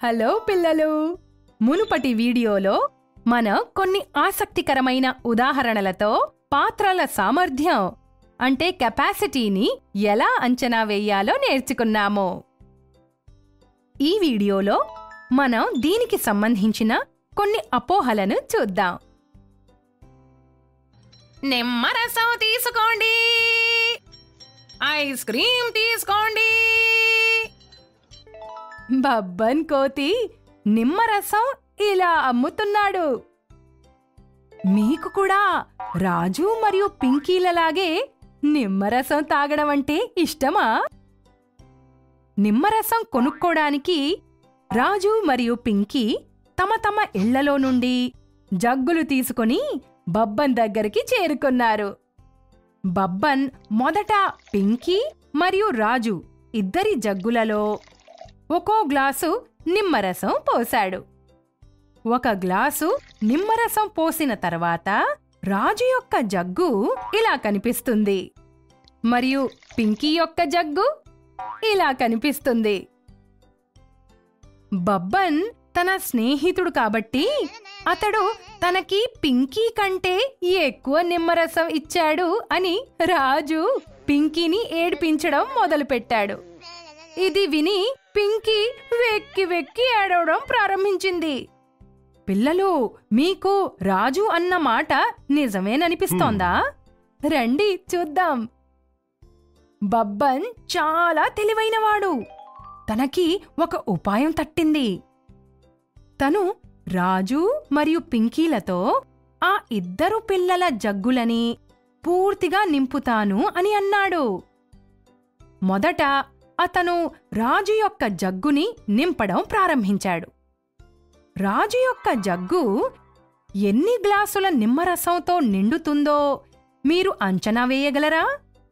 hello పిల్లలు మునుపటి వీడియోలో మనం కొన్ని ఆసక్తికరమైన ఉదాహరణలతో పాత్రల సామర్థ్యం అంటే కెపాసిటీని ఎలా అంచనా వేయాలో నేర్చుకున్నాము ఈ వీడియోలో మనం దీనికి సంబంధించిన కొన్ని అపోహలను చూద్దాం నిమ్మరసం తీసుకోండి ఐస్ క్రీమ్ తీసుకోండి బబ్బన్ కోతి నిమ్మరసం ఇలా అమ్ముతున్నాడు మీకు కూడా రాజు మరియు పింకీలలాగే నిమ్మరసం తాగడం అంటే ఇష్టమా నిమ్మరసం కొనుక్కోడానికి రాజు మరియు పింకీ తమ తమ ఇళ్లలో నుండి జగ్గులు తీసుకుని బబ్బన్ దగ్గరికి చేరుకున్నారు బబ్బన్ మొదట పింకీ మరియు రాజు ఇద్దరి జగ్గులలో ఒక్కో గ్లాసు నిమ్మరసం పోశాడు ఒక గ్లాసు నిమ్మరసం పోసిన తర్వాత రాజు యొక్క జగ్గు ఇలా కనిపిస్తుంది మరియు పింకీ యొక్క జగ్గు ఇలా కనిపిస్తుంది బబ్బన్ తన స్నేహితుడు కాబట్టి అతడు తనకి పింకీ కంటే ఎక్కువ నిమ్మరసం ఇచ్చాడు అని రాజు పింకీని ఏడ్పించడం మొదలుపెట్టాడు ఇది విని పింకీ వెక్కి వెక్కి ఏడవడం ప్రారంభించింది పిల్లలు మీకు రాజు అన్న మాట నిజమేననిపిస్తోందా రండి చూద్దాం బబ్బన్ చాలా తెలివైనవాడు తనకి ఒక ఉపాయం తట్టింది తను రాజు మరియు పింకీలతో ఆ ఇద్దరు పిల్లల జగ్గులని పూర్తిగా నింపుతాను అని అన్నాడు మొదట అతను రాజు యొక్క జగ్గుని నింపడం ప్రారంభించాడు రాజు యొక్క జగ్గు ఎన్ని గ్లాసుల నిమ్మరసంతో నిండుతుందో మీరు అంచనా వేయగలరా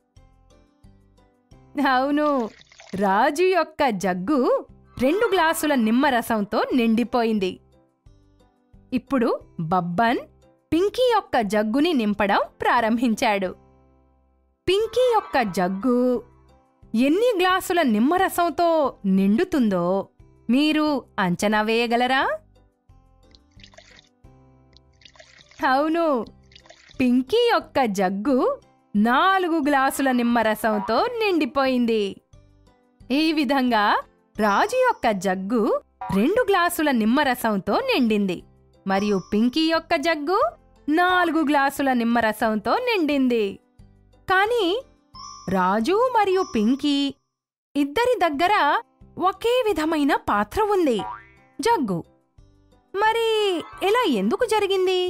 అవును రాజు యొక్క జగ్గు రెండు గ్లాసుల నిమ్మరసంతో నిండిపోయింది ఇప్పుడు బబ్బన్ పింకీ యొక్క జగ్గుని నింపడం ప్రారంభించాడు పింకీ యొక్క జగ్గు ఎన్ని గ్లాసుల నిమ్మరసంతో నిండుతుందో మీరు అంచనా వేయగలరా అవును పింకీ యొక్క జగ్గు నాలుగు గ్లాసుల నిమ్మరసంతో నిండిపోయింది ఈ విధంగా రాజు యొక్క జగ్గు రెండు గ్లాసుల నిమ్మరసంతో నిండింది మరియు పింకీ యొక్క జగ్గు నాలుగు గ్లాసుల నిమ్మరసంతో నిండింది కానీ రాజు మరియు పింకీ ఇద్దరి దగ్గర ఒకే విధమైన పాత్ర ఉంది జగ్గు మరి ఇలా ఎందుకు జరిగింది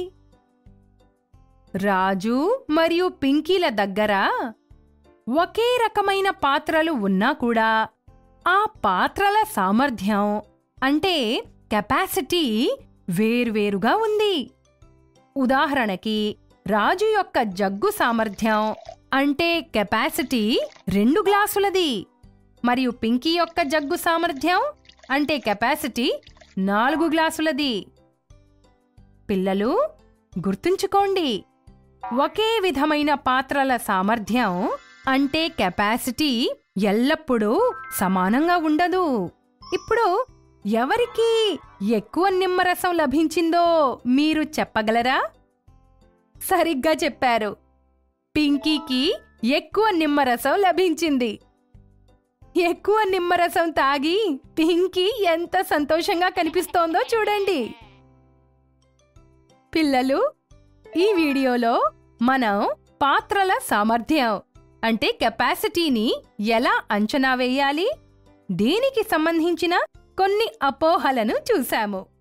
రాజు మరియు పింకీల దగ్గర ఒకే రకమైన పాత్రలు ఉన్నా కూడా ఆ పాత్రల సామర్థ్యం అంటే కెపాసిటీ వేర్వేరుగా ఉంది ఉదాహరణకి రాజు యొక్క జగ్గు సామర్థ్యం అంటే కెపాసిటీ రెండు గ్లాసులది మరియు పింకీ యొక్క జగ్గు సామర్థ్యం అంటే కెపాసిటీ నాలుగు గ్లాసులది పిల్లలు గుర్తుంచుకోండి ఒకే విధమైన పాత్రల సామర్థ్యం అంటే కెపాసిటీ ఎల్లప్పుడూ సమానంగా ఉండదు ఇప్పుడు ఎవరికి ఎక్కువ నిమ్మరసం లభించిందో మీరు చెప్పగలరా సరిగ్గా చెప్పారు పింకీకి ఎక్కువ నిమ్మరసం లభించింది ఎక్కువ నిమ్మరసం తాగి పింకీ ఎంత సంతోషంగా కనిపిస్తోందో చూడండి పిల్లలు ఈ వీడియోలో మనం పాత్రల సామర్థ్యం అంటే కెపాసిటీని ఎలా అంచనా వేయాలి దీనికి సంబంధించిన కొన్ని అపోహలను చూశాము